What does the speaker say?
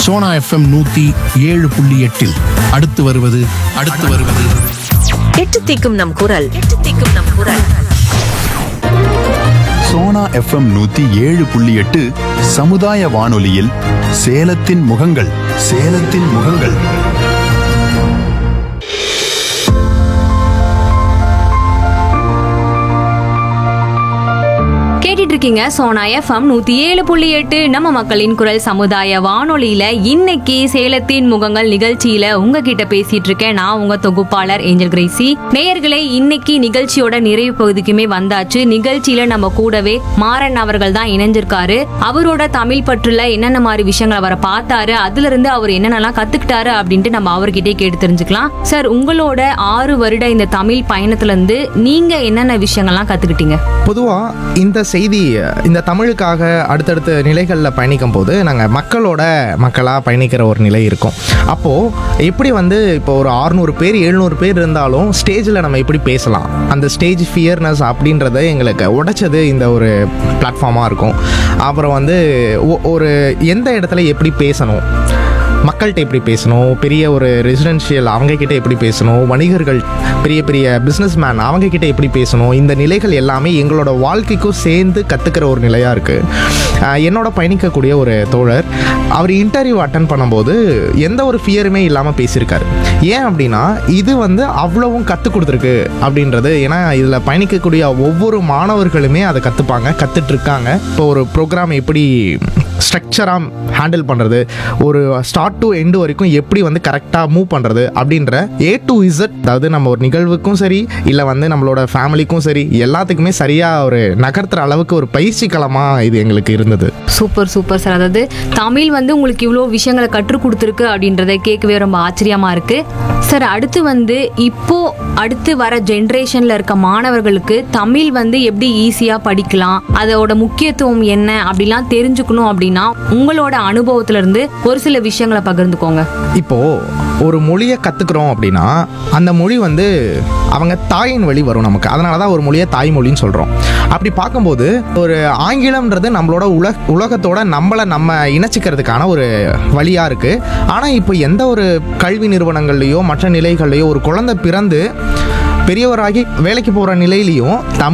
Sona FM நூத்தி ஏழு புள்ளி எட்டில் அடுத்து வருவது அடுத்து வருவது எட்டு தீக்கும் நம் குரல் எட்டு தீக்கும் நம் குரல் சோனா எஃப்எம் நூத்தி ஏழு புள்ளி எட்டு சமுதாய வானொலியில் சேலத்தின் முகங்கள் சேலத்தின் முகங்கள் கேட்டுட்டு இருக்கீங்க சோனா எஃப்எம் நூத்தி ஏழு புள்ளி எட்டு நம்ம மக்களின் குரல் சமுதாய வானொலியில இன்னைக்கு சேலத்தின் முகங்கள் நிகழ்ச்சியில உங்ககிட்ட பேசிட்டு இருக்கேன் நான் உங்க தொகுப்பாளர் ஏஞ்சல் கிரேசி நேயர்களே இன்னைக்கு நிகழ்ச்சியோட நிறைவு பகுதிக்குமே வந்தாச்சு நிகழ்ச்சியில நம்ம கூடவே மாறன் அவர்கள் தான் இணைஞ்சிருக்காரு அவரோட தமிழ் பற்றுல என்னென்ன மாதிரி விஷயங்கள் அவரை பார்த்தாரு அதுல இருந்து அவர் என்னென்னலாம் கத்துக்கிட்டாரு அப்படின்ட்டு நம்ம அவர்கிட்டயே கேட்டு தெரிஞ்சுக்கலாம் சார் உங்களோட ஆறு வருட இந்த தமிழ் பயணத்துல இருந்து நீங்க என்னென்ன விஷயங்கள்லாம் கத்துக்கிட்டீங்க பொதுவாக இந்த செய்தி இந்த தமிழுக்காக அடுத்தடுத்த நிலைகளில் பயணிக்கும் போது நாங்கள் மக்களோட மக்களாக பயணிக்கிற ஒரு நிலை இருக்கும் அப்போது எப்படி வந்து இப்போ ஒரு ஆறுநூறு பேர் எழுநூறு பேர் இருந்தாலும் ஸ்டேஜில் நம்ம எப்படி பேசலாம் அந்த ஸ்டேஜ் ஃபியர்னஸ் அப்படின்றத எங்களுக்கு உடைச்சது இந்த ஒரு பிளாட்ஃபார்மாக இருக்கும் அப்புறம் வந்து ஒ- ஒரு எந்த இடத்துல எப்படி பேசணும் மக்கள்கிட்ட எப்படி பேசணும் பெரிய ஒரு ரெசிடென்ஷியல் அவங்க கிட்ட எப்படி பேசணும் வணிகர்கள் பெரிய பெரிய பிஸ்னஸ் மேன் அவங்க கிட்ட எப்படி பேசணும் இந்த நிலைகள் எல்லாமே எங்களோட வாழ்க்கைக்கும் சேர்ந்து கற்றுக்கிற ஒரு நிலையாக இருக்குது என்னோட பயணிக்கக்கூடிய ஒரு தோழர் அவர் இன்டர்வியூ அட்டன் பண்ணும்போது எந்த ஒரு ஃபியருமே இல்லாமல் பேசியிருக்காரு ஏன் அப்படின்னா இது வந்து அவ்வளவும் கற்றுக் கொடுத்துருக்கு அப்படின்றது ஏன்னா இதில் பயணிக்கக்கூடிய ஒவ்வொரு மாணவர்களுமே அதை கற்றுப்பாங்க கற்றுட்ருக்காங்க இப்போ ஒரு ப்ரோக்ராம் எப்படி ஸ்ட்ரக்சராக ஹேண்டில் பண்ணுறது ஒரு ஸ்டார்ட் டு எண்டு வரைக்கும் எப்படி வந்து கரெக்டாக மூவ் பண்ணுறது அப்படின்ற ஏ டு இசட் அதாவது நம்ம ஒரு நிகழ்வுக்கும் சரி இல்லை வந்து நம்மளோட ஃபேமிலிக்கும் சரி எல்லாத்துக்குமே சரியாக ஒரு நகர்த்துற அளவுக்கு ஒரு பயிற்சி களமாக இது எங்களுக்கு இருந்தது சூப்பர் சூப்பர் சார் அதாவது தமிழ் வந்து உங்களுக்கு இவ்வளோ விஷயங்களை கற்றுக் கொடுத்துருக்கு அப்படின்றத கேட்கவே ரொம்ப ஆச்சரியமா இருக்கு சார் அடுத்து வந்து இப்போ அடுத்து வர ஜென்ரேஷன்ல இருக்க மாணவர்களுக்கு தமிழ் வந்து எப்படி ஈஸியா படிக்கலாம் அதோட முக்கியத்துவம் என்ன அப்படிலாம் தெரிஞ்சுக்கணும் அப்படின்னா உங்களோட அனுபவத்துல இருந்து ஒரு சில விஷயங்களை பகிர்ந்துக்கோங்க இப்போது ஒரு மொழியை கற்றுக்குறோம் அப்படின்னா அந்த மொழி வந்து அவங்க தாயின் வழி வரும் நமக்கு அதனால தான் ஒரு மொழியை தாய்மொழின்னு சொல்கிறோம் அப்படி பார்க்கும்போது ஒரு ஆங்கிலம்ன்றது நம்மளோட உலக உலகத்தோட நம்மளை நம்ம இணைச்சிக்கிறதுக்கான ஒரு வழியாக இருக்குது ஆனால் இப்போ எந்த ஒரு கல்வி நிறுவனங்கள்லையோ மற்ற நிலைகள்லையோ ஒரு குழந்தை பிறந்து பெரியவராகி வேலைக்கு போகிற நிலையிலையும் தமிழ்